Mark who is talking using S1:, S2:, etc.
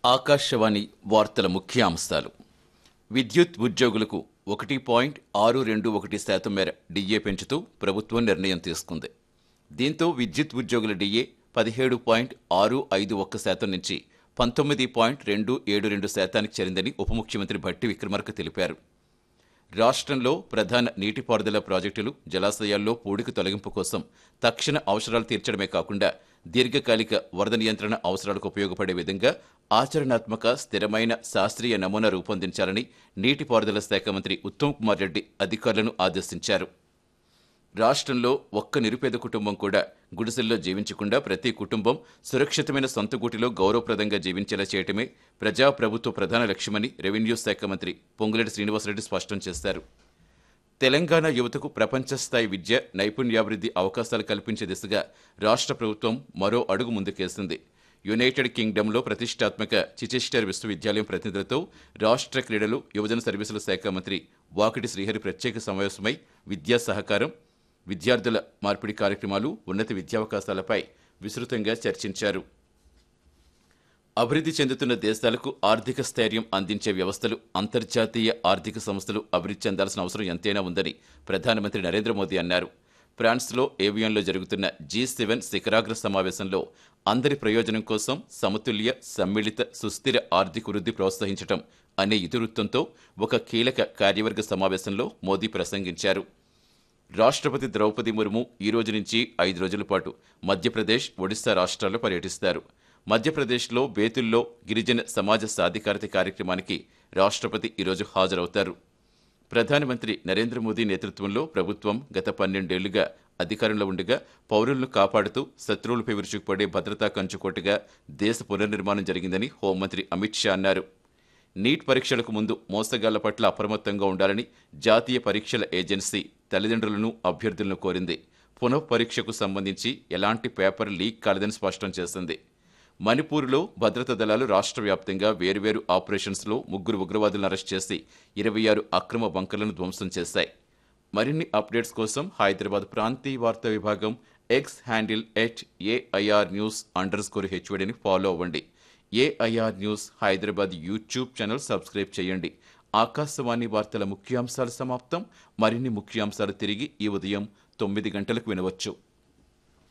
S1: ఆకాశవాణి వార్తల ముఖ్యాంశాలు విద్యుత్ ఉద్యోగులకు ఒకటి పాయింట్ ఆరు రెండు ఒకటి శాతం మేర డిఏ పెంచుతూ ప్రభుత్వం నిర్ణయం తీసుకుంది దీంతో విద్యుత్ ఉద్యోగుల డిఏ పదిహేడు పాయింట్ ఆరు ఐదు ఒక్క శాతం నుంచి పంతొమ్మిది పాయింట్ రెండు ఏడు రెండు శాతానికి చేరిందని ఉప ముఖ్యమంత్రి భట్టి విక్రమార్క తెలిపారు రాష్ట్రంలో ప్రధాన నీటిపారుదల ప్రాజెక్టులు జలాశయాల్లో పూడిక తొలగింపు కోసం తక్షణ అవసరాలు తీర్చడమే కాకుండా దీర్ఘకాలిక వరద నియంత్రణ అవసరాలకు ఉపయోగపడే విధంగా ఆచరణాత్మక స్థిరమైన శాస్త్రీయ నమూనా రూపొందించాలని నీటిపారుదల శాఖ మంత్రి ఉత్తమ్ కుమార్ రెడ్డి అధికారులను ఆదేశించారు రాష్ట్రంలో ఒక్క నిరుపేద కుటుంబం కూడా గుడిసెల్లో జీవించకుండా ప్రతి కుటుంబం సురక్షితమైన సొంత గూటిలో గౌరవప్రదంగా జీవించేలా చేయటమే ప్రజా ప్రభుత్వ ప్రధాన లక్ష్యమని రెవెన్యూ శాఖ మంత్రి పొంగులేటి శ్రీనివాసరెడ్డి స్పష్టం చేశారు తెలంగాణ యువతకు ప్రపంచ స్థాయి విద్య నైపుణ్యాభివృద్ధి అవకాశాలు కల్పించే దిశగా రాష్ట్ర ప్రభుత్వం మరో అడుగు ముందుకేసింది యునైటెడ్ కింగ్డమ్లో ప్రతిష్టాత్మక చిచెస్టర్ విశ్వవిద్యాలయం ప్రతినిధులతో రాష్ట్ర క్రీడలు యువజన సర్వీసుల శాఖ మంత్రి వాకిటి శ్రీహరి ప్రత్యేక సమావేశమై విద్యా సహకారం విద్యార్థుల మార్పిడి కార్యక్రమాలు ఉన్నత విద్యావకాశాలపై విస్తృతంగా చర్చించారు అభివృద్ధి చెందుతున్న దేశాలకు ఆర్థిక స్థైర్యం అందించే వ్యవస్థలు అంతర్జాతీయ ఆర్థిక సంస్థలు అభివృద్ధి చెందాల్సిన అవసరం ఎంతైనా ఉందని ప్రధానమంత్రి నరేంద్ర మోదీ అన్నారు ఫ్రాన్స్లో ఏవియాన్లో జరుగుతున్న జీ సెవెన్ శిఖరాగ్ర సమావేశంలో అందరి ప్రయోజనం కోసం సమతుల్య సమ్మిళిత సుస్థిర ఆర్థిక వృద్ధి ప్రోత్సహించడం అనే ఇతివృత్తంతో ఒక కీలక కార్యవర్గ సమావేశంలో మోదీ ప్రసంగించారు రాష్ట్రపతి ద్రౌపది ముర్ము ఈ రోజు నుంచి ఐదు రోజుల పాటు మధ్యప్రదేశ్ ఒడిశా రాష్ట్రాల్లో పర్యటిస్తారు మధ్యప్రదేశ్లో బేతుల్లో గిరిజన సమాజ సాధికారత కార్యక్రమానికి రాష్ట్రపతి ఈరోజు హాజరవుతారు ప్రధానమంత్రి నరేంద్ర మోదీ నేతృత్వంలో ప్రభుత్వం గత పన్నెండేళ్లుగా అధికారంలో ఉండగా పౌరులను కాపాడుతూ శత్రువులపై విరుచుకుపడే భద్రతా కంచుకోటగా దేశ పునర్నిర్మాణం జరిగిందని హోంమంత్రి అమిత్ షా అన్నారు నీట్ పరీక్షలకు ముందు మోసగాళ్ల పట్ల అప్రమత్తంగా ఉండాలని జాతీయ పరీక్షల ఏజెన్సీ తల్లిదండ్రులను అభ్యర్థులను కోరింది పునః పరీక్షకు సంబంధించి ఎలాంటి పేపర్ లీక్ కాలేదని స్పష్టం చేసింది మణిపూర్లో భద్రతా దళాలు రాష్ట్ర వ్యాప్తంగా వేర్వేరు ఆపరేషన్స్లో ముగ్గురు ఉగ్రవాదులను అరెస్ట్ చేసి ఇరవై ఆరు అక్రమ బంకర్లను ధ్వంసం చేశాయి మరిన్ని అప్డేట్స్ కోసం హైదరాబాద్ ప్రాంతీయ వార్తా విభాగం X handle at AIR news underscore హెచ్వడిని ఫాలో అవ్వండి AIR news Hyderabad YouTube channel subscribe చేయండి ఆకాశవాణి వార్తల ముఖ్యాంశాలు సమాప్తం మరిన్ని ముఖ్యాంశాలు తిరిగి ఈ ఉదయం తొమ్మిది గంటలకు వినవచ్చు